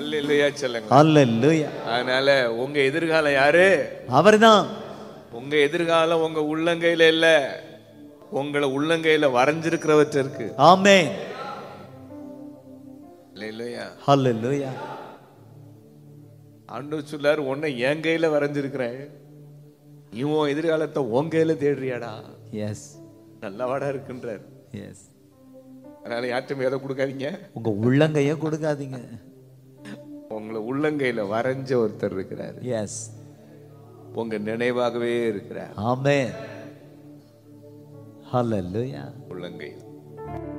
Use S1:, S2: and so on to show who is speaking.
S1: அல்லேலூயா சொல்லுங்க
S2: ஹalleluya
S1: அதனால உங்க எதிர்காலம் யாரு
S2: அவர்தான்
S1: உங்க எதிர்காலம் உங்க உள்ளங்கையில இல்ல உங்களை உள்ளங்கையில வரைஞ்சிருக்கிறவற்ற இருக்கு
S2: ஆமென்
S1: இல்லையா
S2: ஹalleluya
S1: ஆண்டவர் சொல்லாரு உன்னை என் கையில வரைஞ்சிருக்கிறேன் இவன் எதிர்காலத்தை உன் கையில தேடுறியாடா
S2: எஸ்
S1: நல்லவாடா இருக்குன்றார்
S2: எஸ்
S1: அதனால யார்ட்டும் எதை கொடுக்காதீங்க
S2: உங்க உள்ளங்கைய கொடுக்காதீங்க
S1: உங்களை உள்ளங்கையில வரைஞ்ச ஒருத்தர் இருக்கிறார்
S2: எஸ்
S1: உங்க நினைவாகவே இருக்கிறார்
S2: ஆமென் ஹalleluya
S1: உள்ளங்கையில்